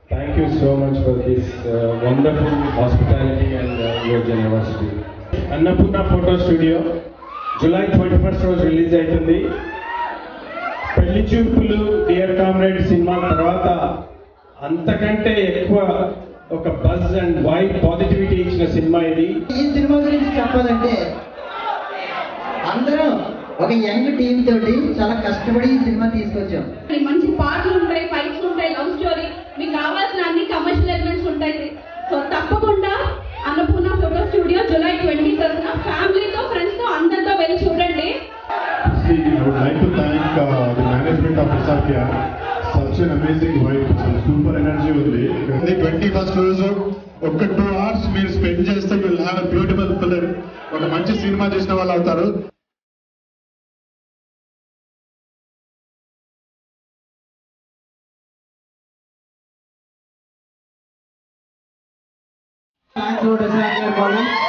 Thank you so much for this uh, wonderful hospitality and uh, your generosity. Annapurna photo studio July twenty first రోజు release అవుతుంది పెళ్లి చూపులు dear comrade cinema తర్వాత అంతకంటే ఎక్కువ ఒక బజ్ అండ్ వైబ్ పాజిటివిటీ ఇచ్చిన సినిమా ఇది ఈ సినిమా గురించి చెప్పాలంటే అందరం ఒక యంగ్ టీమ్ తోటి చాలా కష్టపడి ఈ సినిమా తీసుకొచ్చాం మరి మంచి పాటలు ఉంటాయి ఫైట్స్ ఉంటాయి లవ్ స్టోరీ మీకు కావాల్సిన అన్ని కమర్షియల్ ఎలిమెంట్స్ ఉంటాయి సో తప్పకుండా Annapurna photo studio July twenty తరఫున ఫ్యామిలీతో ఫ్రెండ్స్తో అందరితో వెళ్ళి చూడండి See, I would like to thank uh, the management of Isakya. Such an amazing vibe, super energy ఉంది. The ట్వంటీ ఫస్ట్ రోజు ఒక టూ అవర్స్ మీరు స్పెండ్ చేస్తే విల్ హ్యావ్ బ్యూటిఫుల్ ఫిలిం ఒక మంచి సినిమా చూసిన వాళ్ళు అవుతారు థ్యాంక్స్